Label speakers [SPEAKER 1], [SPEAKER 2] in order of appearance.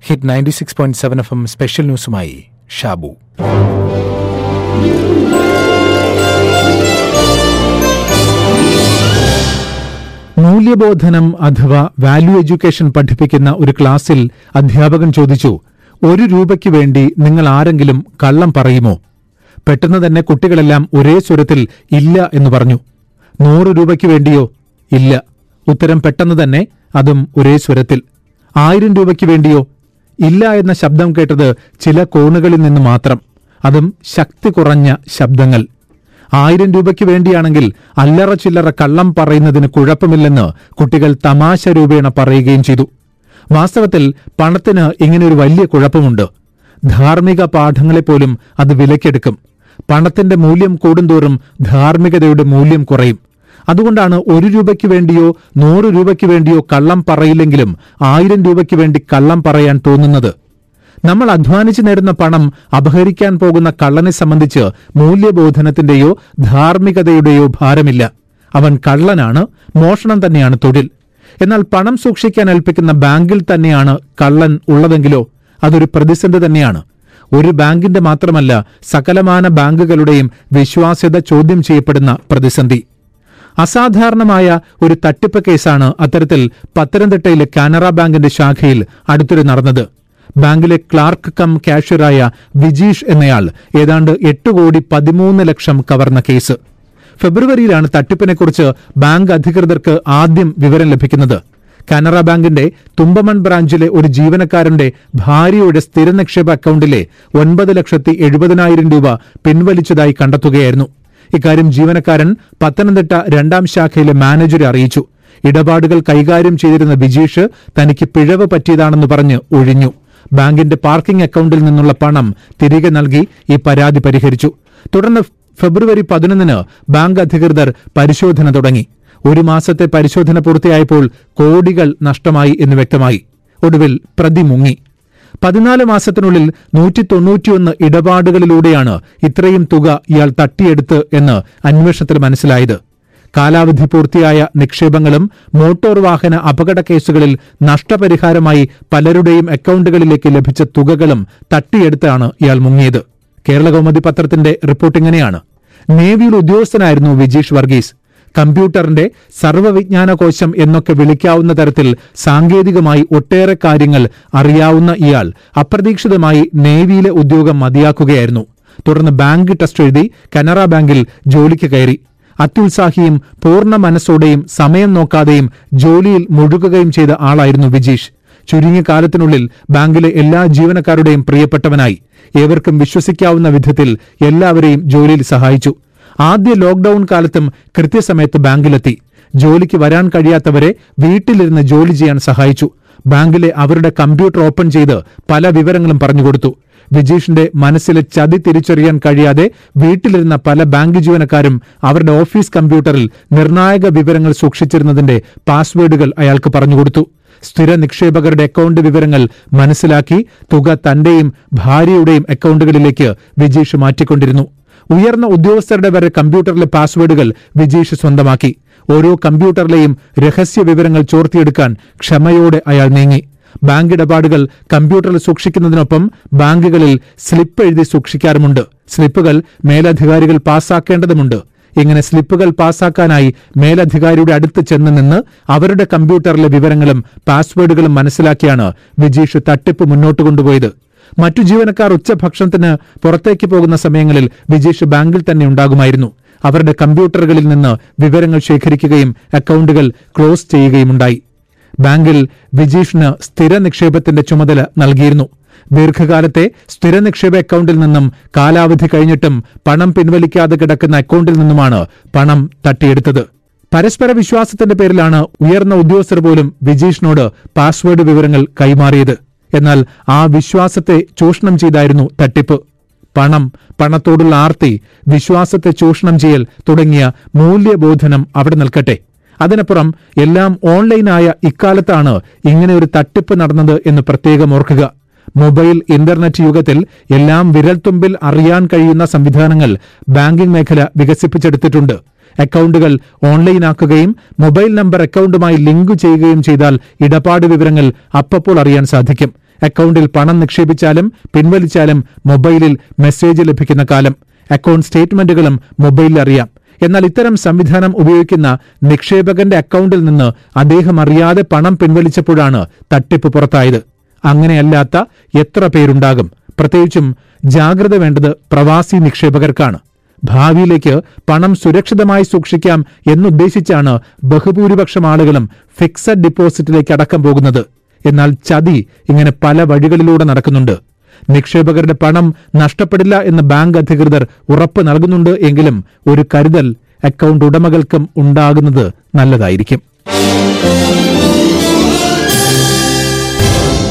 [SPEAKER 1] hit ninety six point seven F M special ന്യൂസുമായി ഷാബു മൂല്യബോധനം അഥവാ വാല്യൂ എഡ്യൂക്കേഷൻ പഠിപ്പിക്കുന്ന ഒരു ക്ലാസ്സിൽ അധ്യാപകൻ ചോദിച്ചു ഒരു രൂപയ്ക്ക് വേണ്ടി നിങ്ങൾ ആരെങ്കിലും കള്ളം പറയുമോ പെട്ടെന്ന് തന്നെ കുട്ടികളെല്ലാം ഒരേ സ്വരത്തിൽ ഇല്ല എന്ന് പറഞ്ഞു നൂറ് രൂപയ്ക്ക് വേണ്ടിയോ ഇല്ല ഉത്തരം പെട്ടെന്ന് തന്നെ അതും ഒരേ സ്വരത്തിൽ ആയിരം രൂപയ്ക്ക് വേണ്ടിയോ ഇല്ല എന്ന ശബ്ദം കേട്ടത് ചില കോണുകളിൽ നിന്ന് മാത്രം അതും ശക്തി കുറഞ്ഞ ശബ്ദങ്ങൾ ആയിരം രൂപയ്ക്ക് വേണ്ടിയാണെങ്കിൽ അല്ലറ ചില്ലറ കള്ളം പറയുന്നതിന് കുഴപ്പമില്ലെന്ന് കുട്ടികൾ തമാശ രൂപേണ പറയുകയും ചെയ്തു വാസ്തവത്തിൽ പണത്തിന് ഇങ്ങനെയൊരു വലിയ കുഴപ്പമുണ്ട് ധാർമ്മിക പാഠങ്ങളെപ്പോലും അത് വിലക്കെടുക്കും പണത്തിന്റെ മൂല്യം കൂടുന്തോറും ധാർമ്മികതയുടെ മൂല്യം കുറയും അതുകൊണ്ടാണ് ഒരു രൂപയ്ക്ക് വേണ്ടിയോ നൂറ് രൂപയ്ക്ക് വേണ്ടിയോ കള്ളം പറയില്ലെങ്കിലും ആയിരം രൂപയ്ക്ക് വേണ്ടി കള്ളം പറയാൻ തോന്നുന്നത് നമ്മൾ അധ്വാനിച്ചു നേടുന്ന പണം അപഹരിക്കാൻ പോകുന്ന കള്ളനെ സംബന്ധിച്ച് മൂല്യബോധനത്തിന്റെയോ ധാർമ്മികതയുടെയോ ഭാരമില്ല അവൻ കള്ളനാണ് മോഷണം തന്നെയാണ് തൊഴിൽ എന്നാൽ പണം സൂക്ഷിക്കാൻ ഏൽപ്പിക്കുന്ന ബാങ്കിൽ തന്നെയാണ് കള്ളൻ ഉള്ളതെങ്കിലോ അതൊരു പ്രതിസന്ധി തന്നെയാണ് ഒരു ബാങ്കിന്റെ മാത്രമല്ല സകലമാന ബാങ്കുകളുടെയും വിശ്വാസ്യത ചോദ്യം ചെയ്യപ്പെടുന്ന പ്രതിസന്ധി അസാധാരണമായ ഒരു തട്ടിപ്പ് കേസാണ് അത്തരത്തിൽ പത്തനംതിട്ടയിലെ കാനറ ബാങ്കിന്റെ ശാഖയിൽ അടുത്തിടെ നടന്നത് ബാങ്കിലെ ക്ലാർക്ക് കം കാഷ്യറായ വിജീഷ് എന്നയാൾ ഏതാണ്ട് എട്ട് കോടി പതിമൂന്ന് ലക്ഷം കവർന്ന കേസ് ഫെബ്രുവരിയിലാണ് തട്ടിപ്പിനെക്കുറിച്ച് ബാങ്ക് അധികൃതർക്ക് ആദ്യം വിവരം ലഭിക്കുന്നത് കാനറ ബാങ്കിന്റെ തുമ്പമൺ ബ്രാഞ്ചിലെ ഒരു ജീവനക്കാരന്റെ ഭാര്യയുടെ സ്ഥിര നിക്ഷേപ അക്കൌണ്ടിലെ ഒൻപത് ലക്ഷത്തി എഴുപതിനായിരം രൂപ പിൻവലിച്ചതായി കണ്ടെത്തുകയായിരുന്നു ഇക്കാര്യം ജീവനക്കാരൻ പത്തനംതിട്ട രണ്ടാം ശാഖയിലെ മാനേജരെ അറിയിച്ചു ഇടപാടുകൾ കൈകാര്യം ചെയ്തിരുന്ന വിജീഷ് തനിക്ക് പിഴവ് പറ്റിയതാണെന്ന് പറഞ്ഞ് ഒഴിഞ്ഞു ബാങ്കിന്റെ പാർക്കിംഗ് അക്കൌണ്ടിൽ നിന്നുള്ള പണം തിരികെ നൽകി ഈ പരാതി പരിഹരിച്ചു തുടർന്ന് ഫെബ്രുവരി പതിനൊന്നിന് ബാങ്ക് അധികൃതർ പരിശോധന തുടങ്ങി ഒരു മാസത്തെ പരിശോധന പൂർത്തിയായപ്പോൾ കോടികൾ നഷ്ടമായി എന്ന് വ്യക്തമായി ഒടുവിൽ പ്രതി മുങ്ങി പതിനാല് മാസത്തിനുള്ളിൽ നൂറ്റി തൊണ്ണൂറ്റിയൊന്ന് ഇടപാടുകളിലൂടെയാണ് ഇത്രയും തുക ഇയാൾ തട്ടിയെടുത്ത് എന്ന് അന്വേഷണത്തിൽ മനസ്സിലായത് കാലാവധി പൂർത്തിയായ നിക്ഷേപങ്ങളും മോട്ടോർ വാഹന അപകട കേസുകളിൽ നഷ്ടപരിഹാരമായി പലരുടെയും അക്കൌണ്ടുകളിലേക്ക് ലഭിച്ച തുകകളും തട്ടിയെടുത്താണ് ഇയാൾ മുങ്ങിയത് കേരളകൗമുദി പത്രത്തിന്റെ റിപ്പോർട്ട് ഇങ്ങനെയാണ് നേവിയിൽ ഉദ്യോഗസ്ഥനായിരുന്നു വിജീഷ് വർഗീസ് കമ്പ്യൂട്ടറിന്റെ സർവ്വവിജ്ഞാനകോശം എന്നൊക്കെ വിളിക്കാവുന്ന തരത്തിൽ സാങ്കേതികമായി ഒട്ടേറെ കാര്യങ്ങൾ അറിയാവുന്ന ഇയാൾ അപ്രതീക്ഷിതമായി നേവിയിലെ ഉദ്യോഗം മതിയാക്കുകയായിരുന്നു തുടർന്ന് ബാങ്ക് ടെസ്റ്റ് എഴുതി കനറ ബാങ്കിൽ ജോലിക്ക് കയറി അത്യുത്സാഹിയും പൂർണ്ണ മനസ്സോടെയും സമയം നോക്കാതെയും ജോലിയിൽ മുഴുകുകയും ചെയ്ത ആളായിരുന്നു വിജീഷ് ചുരുങ്ങിയ കാലത്തിനുള്ളിൽ ബാങ്കിലെ എല്ലാ ജീവനക്കാരുടെയും പ്രിയപ്പെട്ടവനായി ഏവർക്കും വിശ്വസിക്കാവുന്ന വിധത്തിൽ എല്ലാവരെയും ജോലിയിൽ സഹായിച്ചു ആദ്യ ലോക്ഡൌൺ കാലത്തും കൃത്യസമയത്ത് ബാങ്കിലെത്തി ജോലിക്ക് വരാൻ കഴിയാത്തവരെ വീട്ടിലിരുന്ന് ജോലി ചെയ്യാൻ സഹായിച്ചു ബാങ്കിലെ അവരുടെ കമ്പ്യൂട്ടർ ഓപ്പൺ ചെയ്ത് പല വിവരങ്ങളും പറഞ്ഞുകൊടുത്തു വിജീഷിന്റെ മനസ്സിലെ ചതി തിരിച്ചറിയാൻ കഴിയാതെ വീട്ടിലിരുന്ന പല ബാങ്ക് ജീവനക്കാരും അവരുടെ ഓഫീസ് കമ്പ്യൂട്ടറിൽ നിർണായക വിവരങ്ങൾ സൂക്ഷിച്ചിരുന്നതിന്റെ പാസ്വേഡുകൾ അയാൾക്ക് പറഞ്ഞുകൊടുത്തു സ്ഥിര നിക്ഷേപകരുടെ അക്കൌണ്ട് വിവരങ്ങൾ മനസ്സിലാക്കി തുക തന്റെയും ഭാര്യയുടെയും അക്കൌണ്ടുകളിലേക്ക് വിജീഷ് മാറ്റിക്കൊണ്ടിരുന്നു ഉയർന്ന ഉദ്യോഗസ്ഥരുടെ വരെ കമ്പ്യൂട്ടറിലെ പാസ്വേഡുകൾ വിജീഷ് സ്വന്തമാക്കി ഓരോ കമ്പ്യൂട്ടറിലെയും രഹസ്യ വിവരങ്ങൾ ചോർത്തിയെടുക്കാൻ ക്ഷമയോടെ അയാൾ നീങ്ങി ബാങ്ക് ഇടപാടുകൾ കമ്പ്യൂട്ടറിൽ സൂക്ഷിക്കുന്നതിനൊപ്പം ബാങ്കുകളിൽ സ്ലിപ്പ് എഴുതി സൂക്ഷിക്കാറുമുണ്ട് സ്ലിപ്പുകൾ മേലധികാരികൾ പാസ്സാക്കേണ്ടതുമുണ്ട് ഇങ്ങനെ സ്ലിപ്പുകൾ പാസ്സാക്കാനായി മേലധികാരിയുടെ അടുത്ത് ചെന്ന് നിന്ന് അവരുടെ കമ്പ്യൂട്ടറിലെ വിവരങ്ങളും പാസ്വേഡുകളും മനസ്സിലാക്കിയാണ് വിജീഷ് തട്ടിപ്പ് മുന്നോട്ട് കൊണ്ടുപോയത് മറ്റു ജീവനക്കാർ ഉച്ചഭക്ഷണത്തിന് പുറത്തേക്ക് പോകുന്ന സമയങ്ങളിൽ വിജീഷ് ബാങ്കിൽ തന്നെ ഉണ്ടാകുമായിരുന്നു അവരുടെ കമ്പ്യൂട്ടറുകളിൽ നിന്ന് വിവരങ്ങൾ ശേഖരിക്കുകയും അക്കൌണ്ടുകൾ ക്ലോസ് ചെയ്യുകയുമുണ്ടായി ബാങ്കിൽ വിജീഷിന് സ്ഥിര നിക്ഷേപത്തിന്റെ ചുമതല നൽകിയിരുന്നു ദീർഘകാലത്തെ സ്ഥിര നിക്ഷേപ അക്കൌണ്ടിൽ നിന്നും കാലാവധി കഴിഞ്ഞിട്ടും പണം പിൻവലിക്കാതെ കിടക്കുന്ന അക്കൌണ്ടിൽ നിന്നുമാണ് പണം തട്ടിയെടുത്തത് പരസ്പര വിശ്വാസത്തിന്റെ പേരിലാണ് ഉയർന്ന ഉദ്യോഗസ്ഥർ പോലും വിജീഷിനോട് പാസ്വേഡ് വിവരങ്ങൾ കൈമാറിയത് എന്നാൽ ആ വിശ്വാസത്തെ ചൂഷണം ചെയ്തായിരുന്നു തട്ടിപ്പ് പണം പണത്തോടുള്ള ആർത്തി വിശ്വാസത്തെ ചൂഷണം ചെയ്യൽ തുടങ്ങിയ മൂല്യബോധനം അവിടെ നിൽക്കട്ടെ അതിനപ്പുറം എല്ലാം ഓൺലൈനായ ഇക്കാലത്താണ് ഇങ്ങനെ ഒരു തട്ടിപ്പ് നടന്നത് എന്ന് പ്രത്യേകം ഓർക്കുക മൊബൈൽ ഇന്റർനെറ്റ് യുഗത്തിൽ എല്ലാം വിരൽത്തുമ്പിൽ അറിയാൻ കഴിയുന്ന സംവിധാനങ്ങൾ ബാങ്കിംഗ് മേഖല വികസിപ്പിച്ചെടുത്തിട്ടുണ്ട് അക്കൗണ്ടുകൾ ഓൺലൈനാക്കുകയും മൊബൈൽ നമ്പർ അക്കൗണ്ടുമായി ലിങ്ക് ചെയ്യുകയും ചെയ്താൽ ഇടപാട് വിവരങ്ങൾ അപ്പപ്പോൾ അറിയാൻ സാധിക്കും അക്കൗണ്ടിൽ പണം നിക്ഷേപിച്ചാലും പിൻവലിച്ചാലും മൊബൈലിൽ മെസ്സേജ് ലഭിക്കുന്ന കാലം അക്കൗണ്ട് സ്റ്റേറ്റ്മെന്റുകളും മൊബൈലിൽ അറിയാം എന്നാൽ ഇത്തരം സംവിധാനം ഉപയോഗിക്കുന്ന നിക്ഷേപകന്റെ അക്കൗണ്ടിൽ നിന്ന് അദ്ദേഹം അറിയാതെ പണം പിൻവലിച്ചപ്പോഴാണ് തട്ടിപ്പ് പുറത്തായത് അങ്ങനെയല്ലാത്ത എത്ര പേരുണ്ടാകും പ്രത്യേകിച്ചും ജാഗ്രത വേണ്ടത് പ്രവാസി നിക്ഷേപകർക്കാണ് ഭാവിയിലേക്ക് പണം സുരക്ഷിതമായി സൂക്ഷിക്കാം എന്നുദ്ദേശിച്ചാണ് ബഹുഭൂരിപക്ഷം ആളുകളും ഫിക്സഡ് ഡിപ്പോസിറ്റിലേക്ക് അടക്കം പോകുന്നത് എന്നാൽ ചതി ഇങ്ങനെ പല വഴികളിലൂടെ നടക്കുന്നുണ്ട് നിക്ഷേപകരുടെ പണം നഷ്ടപ്പെടില്ല എന്ന് ബാങ്ക് അധികൃതർ ഉറപ്പ് നൽകുന്നുണ്ട് എങ്കിലും ഒരു കരുതൽ അക്കൗണ്ട് ഉടമകൾക്കും ഉണ്ടാകുന്നത് നല്ലതായിരിക്കും